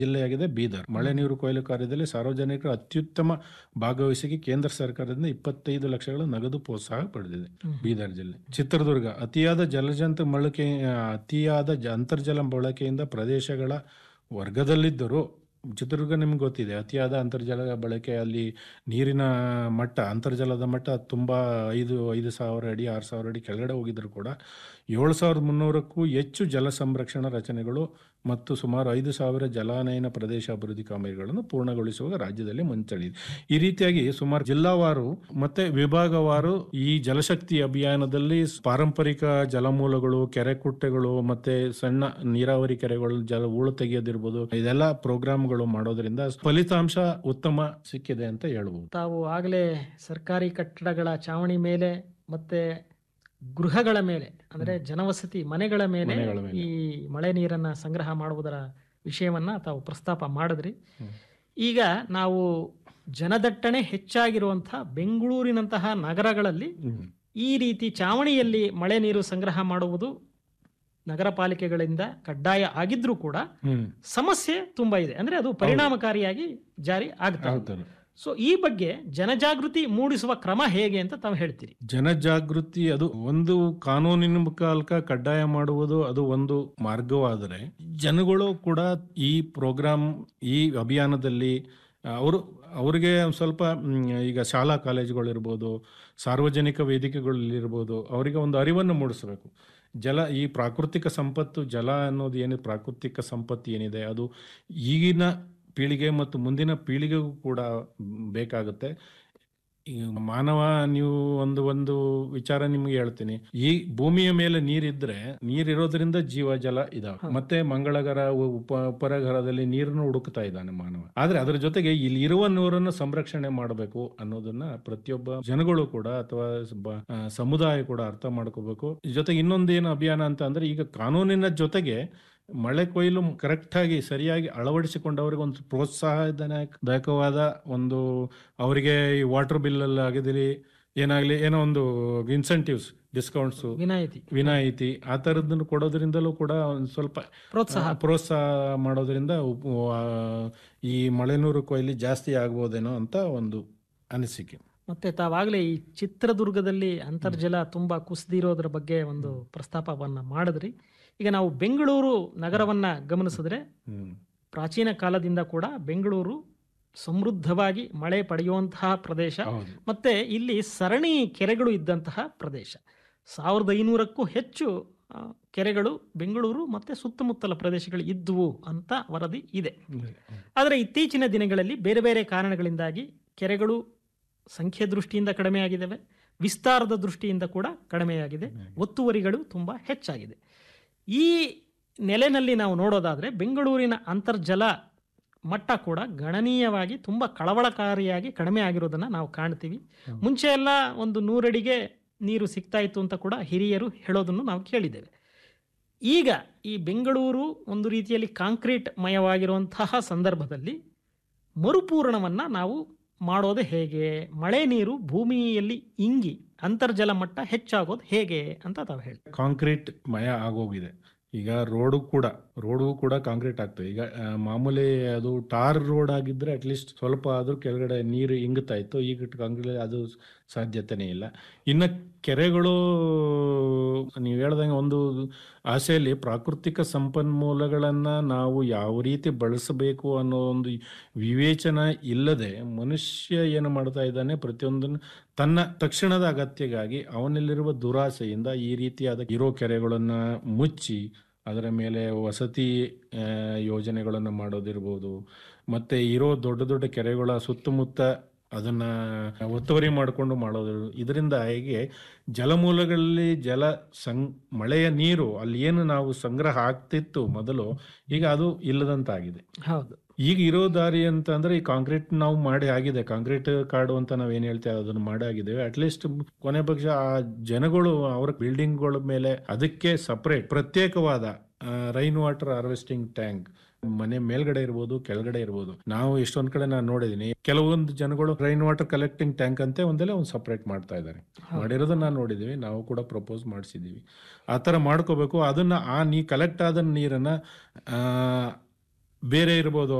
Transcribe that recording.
ಜಿಲ್ಲೆಯಾಗಿದೆ ಬೀದರ್ ಮಳೆ ನೀರು ಕೊಯ್ಲು ಕಾರ್ಯದಲ್ಲಿ ಸಾರ್ವಜನಿಕರ ಅತ್ಯುತ್ತಮ ಭಾಗವಹಿಸಿಗೆ ಕೇಂದ್ರ ಸರ್ಕಾರದಿಂದ ಇಪ್ಪತ್ತೈದು ಲಕ್ಷಗಳ ನಗದು ಪ್ರೋತ್ಸಾಹ ಪಡೆದಿದೆ ಬೀದರ್ ಜಿಲ್ಲೆ ಚಿತ್ರದುರ್ಗ ಅತಿಯಾದ ಜಲಜಂತು ಬಳಕೆ ಅತಿಯಾದ ಜ- ಅಂತರ್ಜಲ ಬಳಕೆಯಿಂದ ಪ್ರದೇಶಗಳ ವರ್ಗದಲ್ಲಿದ್ದರೂ ಚಿತ್ರದುರ್ಗ ನಿಮ್ಗೆ ಗೊತ್ತಿದೆ ಅತಿಯಾದ ಅಂತರ್ಜಲ ಬಳಕೆ ಅಲ್ಲಿ ನೀರಿನ ಮಟ್ಟ ಅಂತರ್ಜಲದ ಮಟ್ಟ ತುಂಬ ಐದು ಐದು ಸಾವಿರ ಅಡಿ ಆರು ಸಾವಿರ ಅಡಿ ಕೆಳಗಡೆ ಹೋಗಿದ್ರು ಕೂಡ ಏಳು ಸಾವಿರದ ಮುನ್ನೂರಕ್ಕೂ ಹೆಚ್ಚು ಜಲ ಸಂರಕ್ಷಣಾ ರಚನೆಗಳು ಮತ್ತು ಸುಮಾರು ಐದು ಸಾವಿರ ಜಲಾನಯನ ಪ್ರದೇಶ ಅಭಿವೃದ್ಧಿ ಕಾಮಗಾರಿಗಳನ್ನು ಪೂರ್ಣಗೊಳಿಸುವ ರಾಜ್ಯದಲ್ಲಿ ಮುಂಚಳಿದೆ ಈ ರೀತಿಯಾಗಿ ಸುಮಾರು ಜಿಲ್ಲಾವಾರು ಮತ್ತೆ ವಿಭಾಗವಾರು ಈ ಜಲಶಕ್ತಿ ಅಭಿಯಾನದಲ್ಲಿ ಪಾರಂಪರಿಕ ಜಲಮೂಲಗಳು ಕೆರೆ ಕುಟ್ಟೆಗಳು ಮತ್ತೆ ಸಣ್ಣ ನೀರಾವರಿ ಕೆರೆಗಳು ಜಲ ಹೂಳು ತೆಗೆಯೋದಿರ್ಬೋದು ಇದೆಲ್ಲ ಪ್ರೋಗ್ರಾಮ್ಗಳು ಮಾಡೋದ್ರಿಂದ ಫಲಿತಾಂಶ ಉತ್ತಮ ಸಿಕ್ಕಿದೆ ಅಂತ ಹೇಳ್ಬೋದು ತಾವು ಆಗಲೇ ಸರ್ಕಾರಿ ಕಟ್ಟಡಗಳ ಚಾವಣಿ ಮೇಲೆ ಮತ್ತೆ ಗೃಹಗಳ ಮೇಲೆ ಅಂದ್ರೆ ಜನವಸತಿ ಮನೆಗಳ ಮೇಲೆ ಮನೆಗಳ ಮೇಲೆ. ಈ ಮಳೆ ನೀರನ್ನ ಸಂಗ್ರಹ ಮಾಡುವುದರ ವಿಷಯವನ್ನ ತಾವು ಪ್ರಸ್ತಾಪ ಮಾಡಿದ್ರಿ ಈಗ ನಾವು ಜನದಟ್ಟಣೆ ಹೆಚ್ಚಾಗಿರುವಂತಹ ಬೆಂಗಳೂರಿನಂತಹ ನಗರಗಳಲ್ಲಿ ಈ ರೀತಿ ಚಾವಣಿಯಲ್ಲಿ ಮಳೆ ನೀರು ಸಂಗ್ರಹ ಮಾಡುವುದು ನಗರ ಪಾಲಿಕೆಗಳಿಂದ ಕಡ್ಡಾಯ ಆಗಿದ್ರೂ ಕೂಡ ಹ್ಮ್ ಸಮಸ್ಯೆ ತುಂಬಾ ಇದೆ ಅಂದ್ರೆ ಅದು ಪರಿಣಾಮಕಾರಿಯಾಗಿ ಜಾರಿ ಆಗ್ತಾ ಇದೆ. ಹೌದು ಸೊ ಈ ಬಗ್ಗೆ ಜನಜಾಗೃತಿ ಮೂಡಿಸುವ ಕ್ರಮ ಹೇಗೆ ಅಂತ ತಾವು ಹೇಳ್ತೀರಿ ಜನಜಾಗೃತಿ ಅದು ಒಂದು ಕಾನೂನಿನ ಮುಖಾಂತರ ಕಡ್ಡಾಯ ಮಾಡುವುದು ಅದು ಒಂದು ಮಾರ್ಗವಾದರೆ ಜನಗಳು ಕೂಡ ಈ ಪ್ರೋಗ್ರಾಮ್ ಈ ಅಭಿಯಾನದಲ್ಲಿ ಅವರು ಅವರಿಗೆ ಒಂದ್ ಸ್ವಲ್ಪ ಮ್, ಈಗ ಶಾಲಾ ಕಾಲೇಜುಗಳಿರ್ಬೋದು ಸಾರ್ವಜನಿಕ ವೇದಿಕೆಗಳಿರ್ಬೋದು ಅವರಿಗೆ ಒಂದು ಅರಿವನ್ನು ಮೂಡಿಸಬೇಕು ಜಲ ಈ ಪ್ರಾಕೃತಿಕ ಸಂಪತ್ತು ಜಲ ಅನ್ನೋದು ಏನಿದೆ ಪ್ರಾಕೃತಿಕ ಸಂಪತ್ತು ಏನಿದೆ ಅದು ಈಗಿನ ಪೀಳಿಗೆ ಮತ್ತು ಮುಂದಿನ ಪೀಳಿಗೆಗೂ ಕೂಡ ಬೇಕಾಗುತ್ತೆ ಈ ಮಾನವ ನೀವು ಒಂದು ಒಂದು ವಿಚಾರ ನಿಮ್ಗೆ ಹೇಳ್ತೀನಿ ಈ ಭೂಮಿಯ ಮೇಲೆ ನೀರಿದ್ರೆ ನೀರಿರೋದ್ರಿಂದ ಜೀವ ಜಲ ಇದಾವೆ ಮತ್ತೆ ಮಂಗಳಗರ ಉಪ ಉಪರಗರದಲ್ಲಿ ನೀರನ್ನು ಹುಡುಕ್ತಾ ಇದ್ದಾನೆ ಮಾನವ ಆದ್ರೆ ಅದರ ಜೊತೆಗೆ ಇಲ್ಲಿ ಇರುವ ನೀರನ್ನು ಸಂರಕ್ಷಣೆ ಮಾಡಬೇಕು ಅನ್ನೋದನ್ನ ಪ್ರತಿಯೊಬ್ಬ ಜನಗಳು ಕೂಡ ಅಥವಾ ಬ- ಆ, ಸಮುದಾಯ ಕೂಡ ಅರ್ಥ ಮಾಡ್ಕೋಬೇಕು ಜೊತೆಗೆ ಇನ್ನೊಂದೇನು ಅಭಿಯಾನ ಅಂತ ಅಂದ್ರೆ ಈಗ ಕಾನೂನಿನ ಜೊತೆಗೆ ಮಳೆ ಕೊಯ್ಲು ಕರೆಕ್ಟ್ ಆಗಿ ಸರಿಯಾಗಿ ಅಳವಡಿಸಿಕೊಂಡವರಿಗೆ ಒಂದು ಪ್ರೋತ್ಸಾಹದಾಯಕವಾದ ಒಂದು ಅವರಿಗೆ ಈ ವಾಟರ್ ಬಿಲ್ ಅಲ್ಲಿ ಆಗಿರಲಿ ಏನಾಗ್ಲಿ ಏನೋ ಒಂದು ಇನ್ಸೆಂಟಿವ್ಸ್ ಡಿಸ್ಕೌಂಟ್ಸ್ ವಿನಾಯಿತಿ ವಿನಾಯಿತಿ ಆ ಥರದ್ದನ್ನು ಕೊಡೋದ್ರಿಂದಲೂ ಕೂಡ ಒಂದು ಸ್ವಲ್ಪ ಪ್ರೋತ್ಸಾಹ. ಆ, ಪ್ರೋತ್ಸಾಹ ಮಾಡೋದ್ರಿಂದ ಉಪ್- ಆ, ಈ ಮಳೆನೀರು ಕೊಯ್ಲಿ ಜಾಸ್ತಿ ಆಗ್ಬೋದೇನೋ ಅಂತ ಒಂದು ಅನಿಸಿಕೆ ಮತ್ತೆ ತಾವಾಗಲೇ ಈ ಚಿತ್ರದುರ್ಗದಲ್ಲಿ ಅಂತರ್ಜಲ ತುಂಬಾ ಕುಸಿದಿರೋದ್ರ ಬಗ್ಗೆ ಒಂದು ಪ್ರಸ್ತಾಪವನ್ನ ಮಾಡಿದ್ರಿ ಈಗ ನಾವು ಬೆಂಗಳೂರು ನಗರವನ್ನ ಗಮನಿಸಿದ್ರೆ ಹ್ಮ್ ಪ್ರಾಚೀನ ಕಾಲದಿಂದ ಕೂಡ ಬೆಂಗಳೂರು ಸಮೃದ್ಧವಾಗಿ ಮಳೆ ಪಡೆಯುವಂತಹ ಪ್ರದೇಶ ಹೌದು. ಮತ್ತೆ ಇಲ್ಲಿ ಸರಣಿ ಕೆರೆಗಳು ಇದ್ದಂತಹ ಪ್ರದೇಶ ಸಾವಿರದ ಐನೂರಕ್ಕೂ ಹೆಚ್ಚು ಆ, ಕೆರೆಗಳು ಬೆಂಗಳೂರು ಮತ್ತೆ ಸುತ್ತಮುತ್ತಲ ಪ್ರದೇಶಗಳು ಇದ್ದುವು ಅಂತ ವರದಿ ಇದೆ ಆದರೆ ಇತ್ತೀಚಿನ ದಿನಗಳಲ್ಲಿ ಬೇರೆ ಬೇರೆ ಕಾರಣಗಳಿಂದಾಗಿ ಕೆರೆಗಳು ಸಂಖ್ಯೆ ದೃಷ್ಟಿಯಿಂದ ಕಡಿಮೆಯಾಗಿದ್ದಾವೆ ವಿಸ್ತಾರದ ದೃಷ್ಟಿಯಿಂದ ಕೂಡ ಕಡಿಮೆಯಾಗಿದೆ ಒತ್ತುವರಿಗಳು ತುಂಬ ಹೆಚ್ಚಾಗಿದೆ ಈ ನೆಲೆನಲ್ಲಿ ನಾವು ನೋಡೋದಾದರೆ ಬೆಂಗಳೂರಿನ ಅಂತರ್ಜಲ ಮಟ್ಟ ಕೂಡ ಗಣನೀಯವಾಗಿ ತುಂಬ ಕಳವಳಕಾರಿಯಾಗಿ ಕಡಿಮೆ ಆಗಿರೋದನ್ನು ನಾವು ಕಾಣ್ತೀವಿ ಮುಂಚೆ ಎಲ್ಲ ಒಂದು ನೂರಡಿಗೆ ನೀರು ಸಿಗ್ತಾ ಇತ್ತು ಅಂತ ಕೂಡ ಹಿರಿಯರು ಹೇಳೋದನ್ನು ನಾವು ಕೇಳಿದ್ದೇವೆ ಈಗ ಈ ಬೆಂಗಳೂರು ಒಂದು ರೀತಿಯಲ್ಲಿ ಕಾಂಕ್ರೀಟ್ ಮಯವಾಗಿರುವಂತಹ ಸಂದರ್ಭದಲ್ಲಿ ಮರುಪೂರಣವನ್ನು ನಾವು ಮಾಡೋದು ಹೇಗೆ ಮಳೆ ನೀರು ಭೂಮಿಯಲ್ಲಿ ಇಂಗಿ ಅಂತರ್ಜಲ ಮಟ್ಟ ಹೆಚ್ಚಾಗೋದು ಹೇಗೆ ಅಂತ ತಾವು ಹೇಳಿ ಕಾಂಕ್ರೀಟ್ ಮಯ ಆಗೋಗಿದೆ ಈಗ ರೋಡು ಕೂಡ ರೋಡು ಕೂಡ ಕಾಂಕ್ರೀಟ್ ಆಗ್ತದೆ ಈಗ ಆ, ಮಾಮೂಲಿ ಅದು ಟಾರ್ ರೋಡ್ ಆಗಿದ್ರೆ ಅಟ್ಲೀಸ್ಟ್ ಸ್ವಲ್ಪ ಆದ್ರೂ ಕೆಳಗಡೆ ನೀರು ಇಂಗುತ್ತಾ ಇತ್ತು ಈಗ ಕಾಂಕ್ರೀಟ್ ಅದು ಸಾಧ್ಯತೆನೇ ಇಲ್ಲ ಇನ್ನು ಕೆರೆಗಳು ನೀವು ಹೇಳ್ದಂಗೆ ಒಂದು ಆಸೆಯಲ್ಲಿ ಪ್ರಾಕೃತಿಕ ಸಂಪನ್ಮೂಲಗಳನ್ನ ನಾವು ಯಾವ ರೀತಿ ಬಳಸಬೇಕು ಅನ್ನೋ ಒಂದು ವಿವೇಚನ ಇಲ್ಲದೆ ಮನುಷ್ಯ ಏನು ಮಾಡ್ತಾ ಇದ್ದಾನೆ ಪ್ರತಿಯೊಂದನ್ನು ತನ್ನ ತಕ್ಷಣದ ಅಗತ್ಯಗಾಗಿ ಅವನಲ್ಲಿರುವ ದುರಾಸೆಯಿಂದ ಈ ರೀತಿಯಾದ ಇರೋ ಕೆರೆಗಳನ್ನ ಮುಚ್ಚಿ ಅದರ ಮೇಲೆ ವಸತಿ ಆ, ಯೋಜನೆಗಳನ್ನು ಮಾಡೋದಿರ್ಬೋದು ಮತ್ತೆ ಇರೋ ದೊಡ್ಡ ದೊಡ್ಡ ಕೆರೆಗಳ ಸುತ್ತಮುತ್ತ ಅದನ್ನ ಒತ್ತುವರಿ ಮಾಡಿಕೊಂಡು ಮಾಡೋದು ಇದರಿಂದ ಹೇಗೆ ಜಲಮೂಲಗಳಲ್ಲಿ ಜಲ ಸಂ ಮಳೆಯ ನೀರು ಅಲ್ಲಿ ಏನು ನಾವು ಸಂಗ್ರಹ ಆಗ್ತಿತ್ತು ಮೊದಲು ಈಗ ಅದು ಇಲ್ಲದಂತಾಗಿದೆ ಹೌದು ಈಗ ಇರೋ ದಾರಿ ಅಂತ ಅಂದ್ರೆ ಈ ಕಾಂಕ್ರೀಟ್ ನಾವು ಮಾಡಿ ಆಗಿದೆ ಕಾಂಕ್ರೀಟ್ ಕಾಡು ಅಂತ ನಾವ್ ಏನ್ ಹೇಳ್ತೇವೆ ಅದನ್ನ ಮಾಡಿ ಆಗಿದ್ದೇವೆ ಅಟ್ಲೀಸ್ಟ್ ಕೊನೆ ಪಕ್ಷ ಆ ಜನಗಳು ಅವರ ಬಿಲ್ಡಿಂಗ್ಗಳ ಮೇಲೆ ಅದಕ್ಕೆ ಸಪರೇಟ್ ಪ್ರತ್ಯೇಕವಾದ ರೈನ್ ವಾಟರ್ ಹಾರ್ವೆಸ್ಟಿಂಗ್ ಟ್ಯಾಂಕ್ ಮನೆ ಮೇಲ್ಗಡೆ ಇರ್ಬೋದು ಕೆಳಗಡೆ ಇರ್ಬೋದು ನಾವು ಎಷ್ಟೊಂದ್ ಕಡೆ ನಾನು ನೋಡಿದೀನಿ ಕೆಲವೊಂದು ಜನಗಳು ರೈನ್ ವಾಟರ್ ಕಲೆಕ್ಟಿಂಗ್ ಟ್ಯಾಂಕ್ ಅಂತೆ ಒಂದೆಲ್ಲ ಒಂದು ಸಪರೇಟ್ ಮಾಡ್ತಾ ಇದ್ದಾರೆ ಮಾಡಿರೋದನ್ನ ನಾವು ನೋಡಿದೀವಿ ನಾವು ಕೂಡ ಪ್ರಪೋಸ್ ಮಾಡಿಸಿದೀವಿ ಆ ತರ ಮಾಡ್ಕೋಬೇಕು ಅದನ್ನ ಆ ನೀ ಕಲೆಕ್ಟ್ ಆದ ನೀರನ್ನ ಆ, ಬೇರೆ ಇರ್ಬೋದು